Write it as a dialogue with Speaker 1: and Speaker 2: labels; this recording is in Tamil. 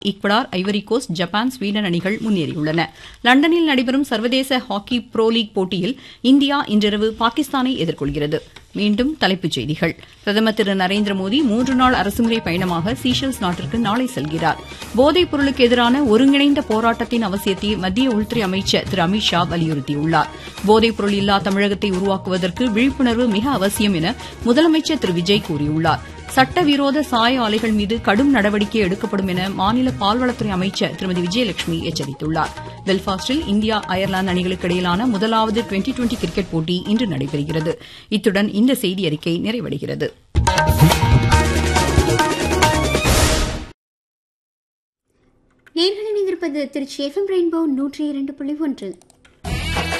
Speaker 1: Ecuador Ivory Coast Japan Sweden அணிகள் முன்னேறியுள்ளன லண்டனில் நடைபெறும் சர்வதேச ஹாக்கி புரோ லீக் போட்டியில் இந்தியா இன்றிரவு பாகிஸ்தானை எதிர்கொள்கிறது மீண்டும் தலைப்புச் செய்திகள் பிரதமர் திரு நரேந்திர மோடி மூன்று நாள் அரசுமுறை பயணமாக சீஷெல்ஸ் நாட்டிற்கு நாளை செல்கிறார் போதைப் பொருளுக்கு எதிரான ஒருங்கிணைந்த போராட்டத்தின் அவசியத்தை மத்திய உள்துறை அமைச்சர் திரு அமித் ஷா வலியுறுத்தியுள்ளார் போதைப் பொருள் இல்லா தமிழகத்தை உருவாக்குவதற்கு விழிப்புணர்வு மிக அவசியம் என முதலமைச்சர் திரு விஜய் கூறியுள்ளார் சட்டவிரோத சாய ஆலைகள் மீது கடும் நடவடிக்கை எடுக்கப்படும் என மாநில பால்வளத்துறை அமைச்சர் திருமதி விஜயலட்சுமி எச்சரித்துள்ளார் பெல்பாஸ்டில் இந்தியா அயர்லாந்து அணிகளுக்கு இடையிலான முதலாவது டுவெண்டி டுவெண்டி கிரிக்கெட் போட்டி இன்று நடைபெறுகிறது இத்துடன் இந்த செய்தி அறிக்கை நிறைவடைகிறது
Speaker 2: நேர்கள் இணைந்திருப்பது திருச்சி எஃப்எம் ரெயின்போ நூற்றி இரண்டு புள்ளி ஒன்று